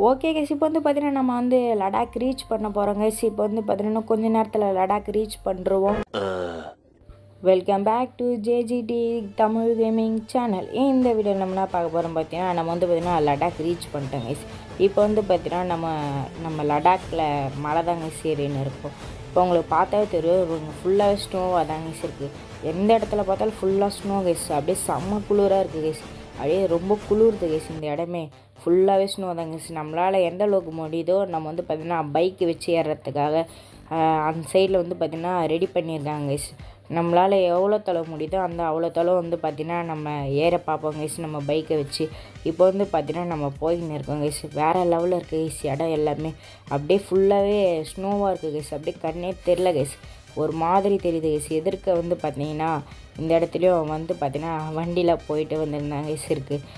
Okay guys இப்போ வந்து பார்த்தீங்கன்னா நம்ம வந்து லடாக் ரீச் பண்ண போகிறோம் கைஸ் இப்போ வந்து பார்த்தீங்கன்னா கொஞ்ச நேரத்தில் லடாக் ரீச் பண்ணுறோம் welcome back to JGT Tamil gaming channel இந்த வீடியோ நம்ம என்ன பார்க்க போகிறோம் பார்த்தீங்கன்னா நம்ம வந்து பார்த்தீங்கன்னா லடாக் ரீச் பண்ணிட்டோம் கைஸ் இப்போ வந்து பார்த்தீங்கன்னா நம்ம நம்ம லடாக்கில் மழை தாங்க சீரின்னு இருக்கும் இப்போ உங்களுக்கு பார்த்தாவே தெரியும் ஃபுல்லாகவே ஸ்னோவாக தாங்க இருக்குது எந்த இடத்துல பார்த்தாலும் ஃபுல்லாக ஸ்னோ கைஸ் அப்படியே செம்ம குளிராக இருக்குது கைஸ் அப்படியே ரொம்ப குளிருது கைஸ் இந்த இடமே ஃபுல்லாகவே ஸ்னோ தாங்க கைஸ் நம்மளால் எந்த அளவுக்கு முடியுதோ நம்ம வந்து பார்த்திங்கன்னா பைக்கு வச்சு ஏறுறதுக்காக ஆஹ், அந்த சைடில் வந்து பார்த்திங்கன்னா ரெடி பண்ணியிருக்காங்க கைஸ் நம்மளால் எவ்வளோ தொலைவு முடியுதோ அந்த அவ்வளோ தொலைவு வந்து பார்த்திங்கன்னா நம்ம ஏற பார்ப்போம் கைஸ் நம்ம பைக்கை வச்சு இப்போ வந்து பார்த்திங்கன்னா நம்ம போயின்னு இருக்கோம் கைஸ் வேறு லெவலில் இருக்குது கைஸ் இடம் எல்லாமே அப்படியே ஃபுல்லாகவே ஸ்னோவாக இருக்குது கைஸ் அப்படியே கண்ணே தெரில கைஸ் ஒரு மாதிரி தெரியுது கைஸ் எதிர்க்க வந்து பார்த்தீங்கன்னா இந்த இடத்துலையும் வந்து பார்த்தீங்கன்னா வண்டியில் போயிட்டு வந்திருந்தாங்க கைஸ் இருக்குது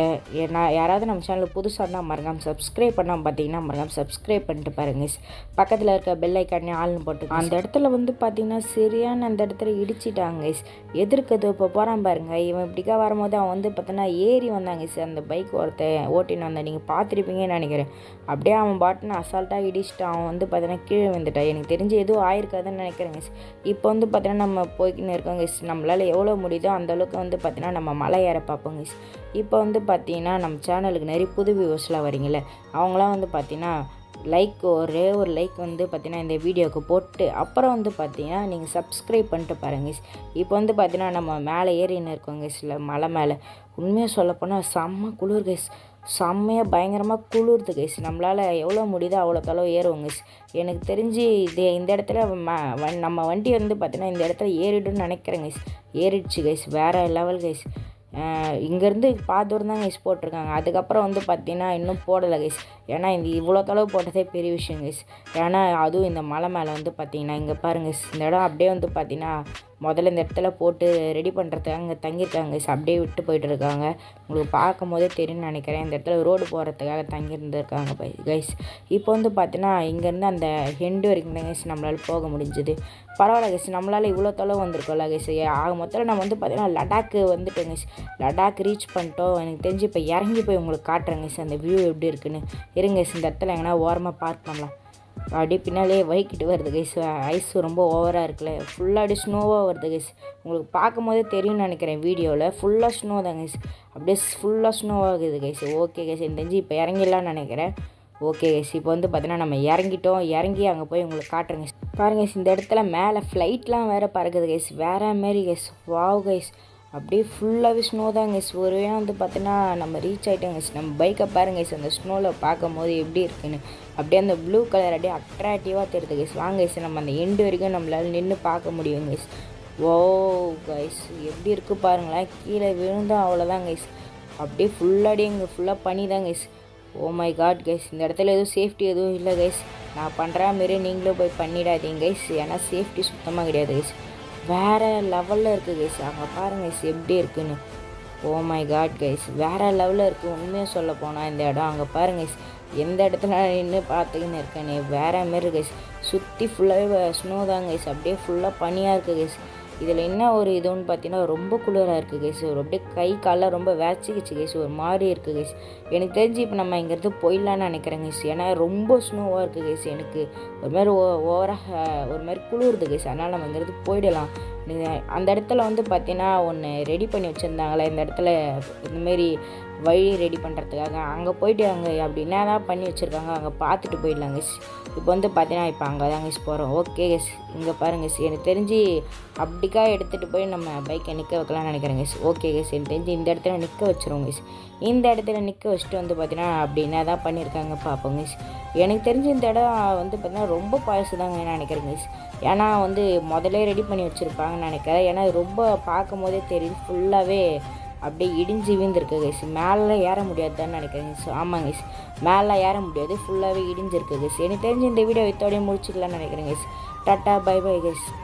நான் யாராவது நம்ம சேனலில் புதுசாக இருந்தால் மறக்காம சப்ஸ்கிரைப் பண்ணாமல் பார்த்தீங்கன்னா மறக்காம சப்ஸ்கிரைப் பண்ணிட்டு பாருங்க guys. பக்கத்தில் இருக்க பெல் ஐக்கானே ஆள்னு போட்டு அந்த இடத்துல வந்து பார்த்தீங்கன்னா சரியான அந்த இடத்துல இடிச்சிட்டாங்க guys. எதிர்க்கிறது இப்போ போகிறான் பாருங்க இவன் இப்படிக்கா வரும்போது அவன் வந்து பார்த்தீங்கன்னா ஏறி வந்தாங்க guys. அந்த பைக் ஒருத்தன் ஓட்டின்னு வந்தான் நீங்கள் பார்த்துருப்பீங்கன்னு நினைக்கிறேன் அப்படியே அவன் பாட்டுன்னு அசால்ட்டாக இடிச்சிட்டான் அவன் வந்து பார்த்தீங்கன்னா கீழே வந்துட்டான் எனக்கு தெரிஞ்சு எதுவும் ஆயிருக்காதுன்னு நினைக்கிறேன் guys. இப்போ வந்து பார்த்தீங்கன்னா நம்ம போய்க்கின்னு இருக்கோம் guys. நம்மளால் எவ்வளோ முடியுதோ அந்த அளவுக்கு வந்து பார்த்தீங்கன்னா நம்ம மலை ஏற பார்ப்போம் guys. இப்போ வந்து பார்த்தீங்கன்னா நம்ம சேனலுக்கு நிறைய புது வியூவர்ஸ்லாம் வரீங்களே அவங்களாம் வந்து பார்த்தீங்கன்னா லைக் ஒரே ஒரு லைக் வந்து பார்த்தீங்கன்னா இந்த வீடியோவுக்கு போட்டு அப்புறம் வந்து பார்த்தீங்கன்னா நீங்கள் சப்ஸ்கிரைப் பண்ணிட்டு பாருங்க guys. இப்போ வந்து பார்த்தீங்கன்னா நம்ம மேலே ஏறின்னு இருக்கோங்க சில மலை மேலே உண்மையாக சொல்லப்போனால் செம்ம குளிர் கைஸ் செம்மையாக பயங்கரமாக குளிருது கைஸ் நம்மளால் எவ்வளோ முடியுதோ அவ்வளோ தொலைவு ஏறுவோம் கைஸ் எனக்கு தெரிஞ்சு இது இந்த இடத்துல ம- வ- நம்ம வண்டி வந்து பார்த்தீங்கன்னா இந்த இடத்துல ஏறிடுன்னு நினைக்கிறேன் கைஸ் ஏறிடுச்சு கைஸ் வேறு லெவல் கைஸ் இங்கேருந்து பாத்தூர் தான் கைஸ் போட்டிருக்காங்க அதுக்கப்புறம் வந்து பார்த்தீங்கன்னா இன்னும் போடலை கைஸ் ஏன்னா இந்த இவ்வளோ தொலைவு போட்டதே பெரிய விஷயம் கைஸ் ஏன்னா அதுவும் இந்த மலை மேலே வந்து பார்த்தீங்கன்னா இங்கே பாருங்க guys, இந்த இடம் அப்படியே வந்து பார்த்தீங்கன்னா முதல்ல இந்த இடத்துல போட்டு ரெடி பண்ணுறதுக்காக இங்கே தங்கியிருக்காங்க guys. அப்படியே விட்டு போயிட்டு இருக்காங்க உங்களுக்கு பார்க்கும் போதே தெரியும்னு நினைக்கிறேன் இந்த இடத்துல ரோடு போகிறதுக்காக தங்கியிருந்துருக்காங்க கைஸ் இப்போ வந்து பார்த்தீங்கன்னா இங்கேருந்து அந்த ஹெண்டு வரைக்கும் தான் கைஸ் நம்மளால் போக முடிஞ்சுது பரவாயில்ல கைஸ் நம்மளால் இவ்வளோ தொலைவு வந்திருக்கோம்ல கைஸ் ஆக மொத்தத்தில் நம்ம வந்து பார்த்தீங்கன்னா லடாக்கு வந்துட்டோம் கைஸ் லடாக் ரீச் பண்ணிட்டோம் எனக்கு தெரிஞ்சு இப்போ இறங்கி போய் உங்களுக்கு காட்டுறேன் கைஸ் அந்த வியூ எப்படி இருக்குன்னு இருங்க guys, இந்த இடத்துல எங்கன்னா ஓரமாக பார்க் பண்ணலாம் அப்படியே பின்னாலே வைக்கிட்டு வருது கைஸ் ஐஸ் ரொம்ப ஓவராக இருக்குல்ல ஃபுல்லாக அப்படியே ஸ்னோவாக வருது கைஸ் உங்களுக்கு பார்க்கும் போதே தெரியும்னு நினைக்கிறேன் வீடியோவில் ஃபுல்லாக ஸ்னோ தான் கைஸ் அப்படியே ஃபுல்லாக ஸ்னோவாக இருக்குது கைஸ் ஓகே கைஸ் எனக்கு தெரிஞ்சு இப்போ இறங்கிடலாம்னு நினைக்கிறேன் ஓகே கைஸ் இப்போ வந்து பார்த்தீங்கன்னா நம்ம இறங்கிட்டோம் இறங்கி அங்கே போய் உங்களுக்கு காட்டுறேங்க guys. பாருங்க guys, இந்த இடத்துல மேலே ஃப்ளைட்லாம் வேறு பறக்குது கைஸ் வேற மாரி கைஸ் வாவ் கைஸ் அப்படியே ஃபுல்லாகவே ஸ்னோ தான் கைஸ் ஒரு வேளை வந்து பார்த்தீங்கன்னா நம்ம ரீச் ஆகிட்டோம் கைஸ் நம்ம பைக்கை பாருங்க கைஸ் அந்த ஸ்னோவில் பார்க்கும் போது எப்படி இருக்குன்னு அப்படியே அந்த ப்ளூ கலர் அப்படியே அட்ராக்டிவாக தெரியுது கைஸ் வாங்க கைஸ் நம்ம அந்த எண்டு வரைக்கும் நம்மளால நின்று பார்க்க முடியும் கைஸ் ஓ கைஸ் எப்படி இருக்கு பாருங்களேன் கீழே விழுந்தோம் அவ்வளோதான் கைஸ் அப்படியே ஃபுல்லாடி இங்கே ஃபுல்லாக பண்ணி தான் guys oh my God guys இந்த இடத்துல எதுவும் சேஃப்டி எதுவும் இல்லை கைஸ் நான் பண்ணுற மாரி நீங்களும் போய் பண்ணிடாதீங்க கைஸ் ஏன்னா சேஃப்டி சுத்தமாக கிடையாது கைஸ் வேறு லெவலில் இருக்குது கைஸ் அங்கே பாருங்க கைஸ் எப்படி இருக்குன்னு ஓ மை காட் கைஸ் வேறு லெவலில் இருக்குது உண்மையாக சொல்ல போனால் இந்த இடம் அங்கே பாருங்க கைஸ் எந்த இடத்துல நின்று பார்த்துக்கின்னு இருக்கேனே வேற மாரி கைஸ் சுற்றி ஃபுல்லாகவே ஸ்னோ தான் கைஸ் அப்படியே ஃபுல்லாக பனியாக இருக்குது கைஸ் இதில் என்ன ஒரு இதுன்னு பார்த்தீங்கன்னா ரொம்ப குளிராக இருக்குது கைஸ் ஒரு அப்படியே கை காலெல்லாம் ரொம்ப வேச்சிக்கிச்சு கைஸ் ஒரு மாதிரி இருக்குது கைஸ் எனக்கு தெரிஞ்சு இப்போ நம்ம இங்கேருந்து போயிடலான்னு நினைக்கிறேன் கைஸ் ஏன்னா ரொம்ப ஸ்னோவாக இருக்குது கைஸ் எனக்கு ஒரு மாதிரி ஓவராக ஒரு மாதிரி குளிருது கைஸ் அதனால் நம்ம இங்கேருந்து போயிடலாம் நீங்கள் அந்த இடத்துல வந்து பார்த்தீங்கன்னா ஒன்று ரெடி பண்ணி வச்சுருந்தாங்களே இந்த இடத்துல இந்தமாரி வழி ரெடி பண்ணுறதுக்காக அங்கே போயிட்டு அங்கே அப்படி என்ன தான் பண்ணி வச்சுருக்காங்க அங்கே பார்த்துட்டு போயிடலாம் கைஸ் இப்போ வந்து பார்த்தீங்கன்னா இப்போ அங்கே தான் கைஸ் போகிறோம் ஓகே கைஸ் இங்கே பாருங்க கைஸ் எனக்கு தெரிஞ்சு அப்படிக்கா எடுத்துகிட்டு போய் நம்ம பைக்கை நிற்க வைக்கலாம்னு நினைக்கிறேன் கைஸ் ஓகே கைஸ் எனக்கு தெரிஞ்சு இந்த இடத்துல நிற்க வச்சிருவோம் கைஸ் இந்த இடத்துல நிற்க வச்சுட்டு வந்து பார்த்தீங்கன்னா அப்படி என்ன தான் பண்ணியிருக்காங்க பார்ப்போம் கைஸ் எனக்கு தெரிஞ்சு இந்த இடம் வந்து பார்த்தீங்கன்னா ரொம்ப பழசு தாங்க நினைக்கிறேன் கைஸ் ஏன்னா வந்து முதல்ல ரெடி பண்ணி வச்சுருப்பாங்கன்னு நினைக்கிறேன் ஏன்னா இது ரொம்ப பார்க்கும் போதே தெரியுது ஃபுல்லாகவே அப்படியே இடிஞ்சு வீழ்ந்துருக்கு கைஸ் மேலே ஏற முடியாதுன்னு நினைக்கிறேன் கைஸ் ஆமாங்க கைஸ் மேலே ஏற முடியாது ஃபுல்லாகவே இடிஞ்சிருக்கு கைஸ் எனக்கு தெரிஞ்சு இந்த வீடியோ இத்தோடய முடிச்சுக்கலாம்னு நினைக்கிறேன் guys tata bye bye guys